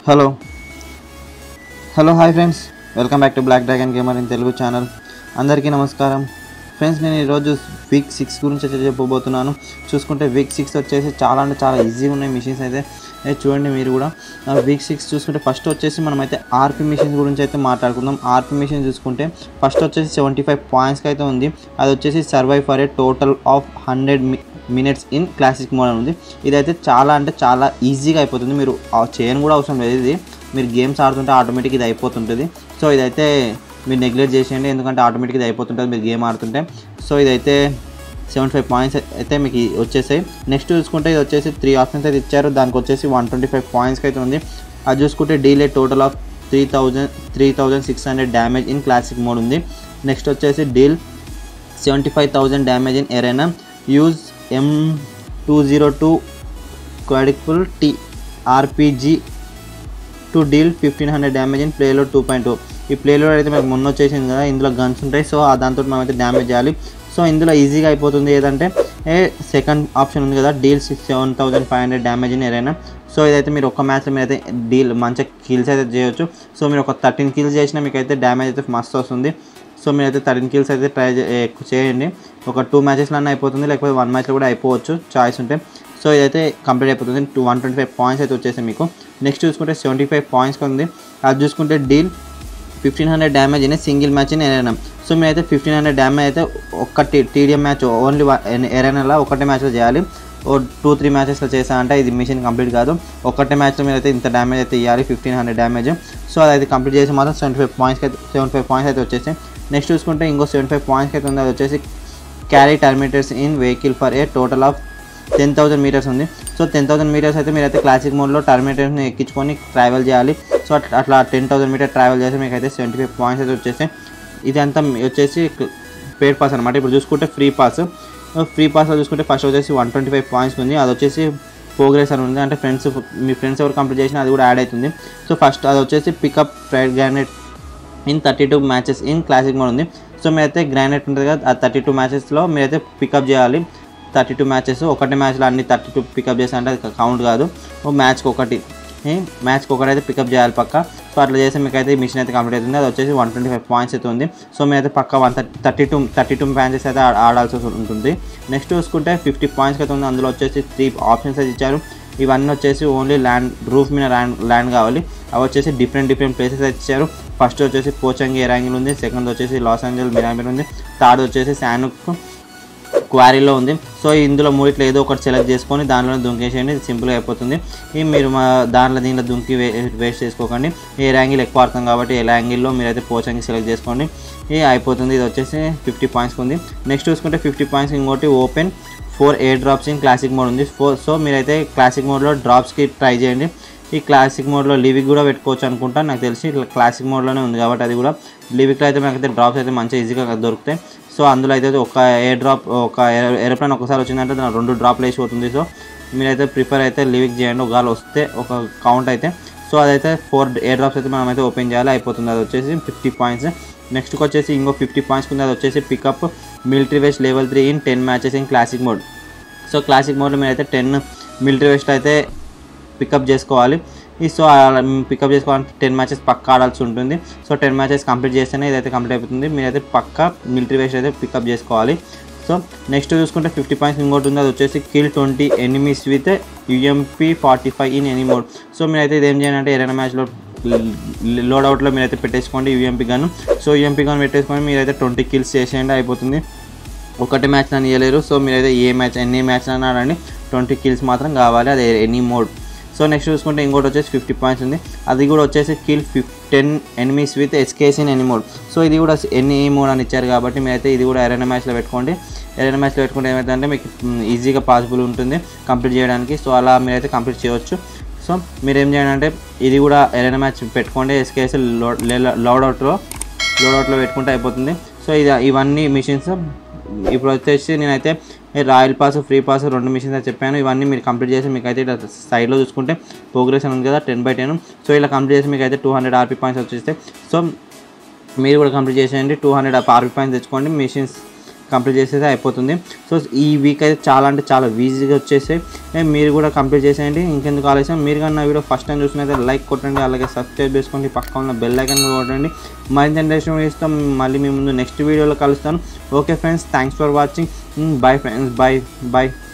hello hello hi friends welcome back to Black Dragon Gamer in Telugu channel అందరికీ నమస్కారం friends నేను ఈరోజు week six గురించి అయితే చెప్పబోతున్నాను చూసుకుంటే వీక్ సిక్స్ వచ్చేసి చాలా అంటే చాలా ఈజీగా ఉన్నాయి మిషన్స్ అయితే ఏ చూడండి మీరు కూడా వీక్ సిక్స్ చూసుకుంటే ఫస్ట్ వచ్చేసి మనమైతే ఆర్పి మిషన్స్ గురించి అయితే మాట్లాడుకుందాం ఆర్పి మిషన్ చూసుకుంటే ఫస్ట్ వచ్చేసి సెవెంటీ ఫైవ్ పాయింట్స్కి అయితే ఉంది అది వచ్చేసి survive for a total of hundred minutes in classic mode అని ఉంది ఇదైతే చాలా అంటే చాలా ఈజీగా అయిపోతుంది మీరు ఆ చేయని కూడా అవసరం లేదు ఇది మీరు గేమ్స్ ఆడుతుంటే ఆటోమేటిక్ ఇది అయిపోతుంటుంది సో ఇదైతే మీరు నెగ్లెక్ట్ చేసేయండి ఎందుకంటే ఆటోమేటిక్ ఇది అయిపోతుంటుంది మీరు గేమ్ ఆడుతుంటే సో ఇదైతే సెవెంటీ ఫైవ్ పాయింట్స్ అయితే మీకు ఈ వచ్చేసాయి నెక్స్ట్ చూసుకుంటే ఇది వచ్చేసి త్రీ ఆప్షన్స్ అయితే ఇచ్చారు దానికి వచ్చేసి వన్ ట్వంటీ ఫైవ్ పాయింట్స్కి అయితే ఉంది అది చూసుకుంటే deal a total of three thousand three thousand six hundred damage in classic mode ఉంది నెక్స్ట్ వచ్చేసి deal seventy five thousand damage in arena use M two zero two క్వాడిఫుల్ టీ RPG to deal fifteen hundred damage in ప్లేలో two point two ఈ ప్లేలో అయితే మనకు మొన్న వచ్చేసింది కదా ఇందులో గన్స్ ఉంటాయి సో ఆ దాంతో మనం అయితే డ్యామేజ్ చేయాలి సో ఇందులో ఈజీగా అయిపోతుంది ఏదంటే ఏ సెకండ్ ఆప్షన్ ఉంది కదా deal six seven thousand five hundred damage in ఏదైనా సో ఇదైతే మీరు ఒక్క మ్యాచ్లో మీరు అయితే డీల్ మంచిగా కిల్స్ అయితే చేయొచ్చు సో మీరు ఒక థర్టీన్ కిల్స్ చేసినా మీకు అయితే డ్యామేజ్ అయితే మస్తు వస్తుంది సో మీరైతే థర్టీన్ కిల్స్ అయితే ట్రై ఎక్కువ చేయండి ఒక టూ మ్యాచెస్లో అయిపోతుంది లేకపోతే వన్ మ్యాచ్లో కూడా అయిపోవచ్చు చాయిస్ ఉంటే సో ఇదైతే కంప్లీట్ అయిపోతుంది two one twenty five points అయితే వచ్చేసాయి మీకు నెక్స్ట్ చూసుకుంటే సెవెంటీ ఫైవ్ పాయింట్స్ ఉంది అది చూసుకుంటే డీల్ ఫిఫ్టీన్ హండ్రెడ్ డ్యామేజ్ అయినా single match in arena so మీరైతే ఫిఫ్టీన్ హండ్రెడ్ డ్యామేజ్ అయితే ఒక్కటి టీడీఎం మ్యాచ్ ఓన్లీ ఎరైనాలో ఒకటే మ్యాచ్లో చేయాలి ఓ టూ త్రీ మ్యాచెస్లో చేసా అంటే ఇది మిషన్ కంప్లీట్ కాదు ఒకటే మ్యాచ్లో మీరు అయితే ఇంత డ్యామేజ్ అయితే ఇవ్వాలి ఫిఫ్టీన్ హండ్రెడ్ డ్యామేజ్ సో అది కంప్లీట్ చేసి మాత్రం సెవెంటీ ఫైవ్ పాయింట్స్కి అయితే సెవెంటీ ఫైవ్ పాయింట్స్ అయితే వచ్చేసాయి నెక్స్ట్ చూసుకుంటే ఇంకో సెవెంటీ ఫైవ్ పాయింట్స్కి అయితే ఉంది అది వచ్చేసి క్యారీ టర్మీటర్స్ in vehicle for a total of ten thousand meters ఉంది సో టెన్ థౌసండ్ మీటర్స్ అయితే మీరైతే క్లాసిక్ మోడ్లో టర్మీటర్స్ని ఎక్కించుకొని ట్రావెల్ చేయాలి సో అట్లా అట్లా టెన్ థౌసండ్ మీటర్ ట్రావెల్ చేస్తే మీకు అయితే సెవెంటీ ఫైవ్ పాయింట్స్ అయితే వచ్చేసాయి ఇదంతా వచ్చేసి పేడ్ పాస్ అనమాట ఇప్పుడు చూసుకుంటే ఫ్రీ పాస్ ఫ్రీ పాస్లో చూసుకుంటే ఫస్ట్ వచ్చేసి వన్ ట్వంటీ ఫైవ్ పాయింట్స్ ఉంది అది వచ్చేసి ప్రోగ్రెస్ అని ఉంది అంటే ఫ్రెండ్స్ మీ ఫ్రెండ్స్ ఎవరు కంప్లీట్ చేసినా అది కూడా యాడ్ అవుతుంది సో ఫస్ట్ అది వచ్చేసి pick up frag grenade in thirty two matches in classic mode ఉంది సో మీరైతే గ్రానైట్ ఉంటుంది కదా ఆ థర్టీ టూ మ్యాచెస్లో మీరైతే పికప్ చేయాలి థర్టీ టూ మ్యాచెస్ ఒకటి మ్యాచ్లో అన్ని థర్టీ టూ పికప్ చేసా అంటే అది కౌంట్ కాదు ఓ మ్యాచ్కి ఒకటి మ్యాచ్కి ఒకటి అయితే పికప్ చేయాలి పక్క సో అట్లా చేస్తే మీకు అయితే మిషన్ అయితే కంప్లీట్ అవుతుంది అది వచ్చేసి వన్ ట్వంటీ ఫైవ్ పాయింట్స్ అయితే ఉంది సో మీరైతే పక్క one thirty thirty two thirty two matches అయితే ఆ- ఆడాల్సి ఉంటుంది నెక్స్ట్ చూసుకుంటే ఫిఫ్టీ పాయింట్స్ అయితే ఉంది అందులో వచ్చేసి త్రీ ఆప్షన్స్ అయితే ఇచ్చారు ఇవన్నీ వచ్చేసి ఓన్లీ ల్యాండ్ రూఫ్ మీద ల్యాండ్ ల్యాండ్ కావాలి అవి వచ్చేసి డిఫరెంట్ డిఫరెంట్ ప్లేసెస్ అయితే ఇచ్చారు ఫస్ట్ వచ్చేసి పోచంగి ఎరాంగిల్ ఉంది సెకండ్ వచ్చేసి లాస్ ఏంజల్ మిరామిల్ ఉంది థర్డ్ వచ్చేసి శానుక్ క్వారీలో ఉంది సో ఇందులో మూడిట్లో ఏదో ఒకటి సెలెక్ట్ చేసుకొని దాంట్లో దుంకేసేయండి సింపుల్గా అయిపోతుంది ఈ మీరు మా దాంట్లో దీంట్లో దుంకి వే వేస్ట్ చేసుకోకండి ఏ యాంగిల్ ఎక్కువ ఆడుతాం కాబట్టి ఏ యాంగిల్లో మీరైతే పోచంగి సెలెక్ట్ చేసుకోండి ఇది అయిపోతుంది ఇది వచ్చేసి ఫిఫ్టీ పాయింట్స్ ఉంది నెక్స్ట్ చూసుకుంటే ఫిఫ్టీ పాయింట్స్ ఇంకోటి open four air drops in classic mode ఉంది ఫోర్ సో మీరైతే క్లాసిక్ మోడ్లో డ్రాప్స్కి ట్రై చేయండి ఈ క్లాసిక్ మోడ్లో లివిక్ కూడా పెట్టుకోవచ్చు అనుకుంటా నాకు తెలిసి ఇట్లా క్లాసిక్ మోడ్లోనే ఉంది కాబట్టి అది కూడా లివిక్లో అయితే మనకైతే డ్రాప్స్ అయితే మంచిగా ఈజీగా దొరుకుతాయి సో అందులో అయితే ఒక ఎయిర్ డ్రాప్ ఒక ఏరోప్లేన్ ఒకసారి వచ్చిందంటే దాని రెండు డ్రాప్లు వేసి పోతుంది సో మీరైతే ప్రిఫర్ అయితే లివిక్ చేయండి ఒకవేళ వస్తే ఒక కౌంట్ అయితే సో అదైతే ఫోర్ ఎయిర్ డ్రాప్స్ అయితే మనం అయితే ఓపెన్ చేయాలి అయిపోతుంది అది వచ్చేసి ఫిఫ్టీ పాయింట్స్ నెక్స్ట్కి వచ్చేసి ఇంకో ఫిఫ్టీ పాయింట్స్ ఉంది అది వచ్చేసి pick up military vest level three in ten matches in classic mode so classic మోడ్లో మీరైతే టెన్ మిలిటరీ వేస్ట్ అయితే పికప్ చేసుకోవాలి ఈ సో పికప్ చేసుకోవాలంటే టెన్ మ్యాచెస్ పక్కా ఆడాల్సి ఉంటుంది సో టెన్ మ్యాచెస్ కంప్లీట్ చేస్తేనే ఇదైతే కంప్లీట్ అయిపోతుంది మీరైతే పక్కా మిలిటరీ వేస్ట్ అయితే పికప్ చేసుకోవాలి సో నెక్స్ట్ చూసుకుంటే ఫిఫ్టీ పాయింట్స్ ఇంకోటి ఉంది అది వచ్చేసి kill twenty enemies with UMP forty five in any mode so మీరైతే ఇదేం చేయాలంటే అంటే ఏదైనా మ్యాచ్లో లోడ్ అవుట్లో మీరైతే పెట్టేసుకోండి UMP gun so UMP gun పెట్టేసుకొని మీరైతే ట్వంటీ కిల్స్ చేసేయండి అయిపోతుంది ఒకటి మ్యాచ్ అని ఇవ్వలేరు సో మీరైతే ఏ మ్యాచ్ ఎన్ని మ్యాచ్ అని ఆడండి ట్వంటీ కిల్స్ మాత్రం కావాలి అది ఎనీ మోడ్ సో నెక్స్ట్ చూసుకుంటే ఇంకోటి వచ్చేసి ఫిఫ్టీ పాయింట్స్ ఉంది అది కూడా వచ్చేసి కిల్ ఫిఫ్ ten enemies with SKS in any mode so ఇది కూడా ఎన్ని మోడ్ అని ఇచ్చారు కాబట్టి మీరైతే ఇది కూడా ఎరైనా మ్యాచ్లో పెట్టుకోండి ఎరైనా మ్యాచ్లో పెట్టుకుంటే ఏమైందంటే మీకు ఈజీగా పాసిబుల్ ఉంటుంది కంప్లీట్ చేయడానికి సో అలా మీరైతే కంప్లీట్ చేయవచ్చు సో మీరు ఏం చేయండి అంటే ఇది కూడా ఎరైనా మ్యాచ్ పెట్టుకోండి ఎస్కేఎస్ లోడ్ అవుట్లో లోడ్ అవుట్లో పెట్టుకుంటే అయిపోతుంది సో ఇది ఇవన్నీ మిషన్స్ ఇప్పుడు వచ్చేసి నేనైతే రాయల్ పాస్ ఫ్రీ పాస్ రెండు మిషన్స్ అయితే చెప్పాను ఇవన్నీ మీరు కంప్లీట్ చేసి మీకు అయితే ఇట్లా సైడ్లో చూసుకుంటే ప్రోగ్రెస్ అని ఉంది కదా టెన్ బై టెన్ సో ఇలా కంప్లీట్ చేసి మీకు అయితే టూ హండ్రెడ్ ఆర్పీ పాయింట్స్ వచ్చేస్తే సో మీరు కూడా కంప్లీట్ చేసేయండి టూ హండ్రెడ్ ఆర్పీ పాయింట్స్ తెచ్చుకోండి మిషన్స్ కంప్లీట్ చేసేది అయిపోతుంది సో ఈ వీక్ అయితే చాలా అంటే చాలా ఈజీగా వచ్చేసి ఏ, మీరు కూడా కంప్లీట్ చేసేయండి ఇంకెందుకు ఆలస్యం మీరు కానీ నా వీడియో ఫస్ట్ టైం చూసినైతే లైక్ కొట్టండి అలాగే సబ్స్క్రైబ్ చేసుకోండి పక్కన ఉన్న బెల్ ఐకాన్ కూడా కొట్టండి మరింత ఇంట్రెస్ట్ ఇస్తాం మళ్ళీ మీ ముందు నెక్స్ట్ వీడియోలో కలుస్తాను okay friends thanks for watching bye friends bye bye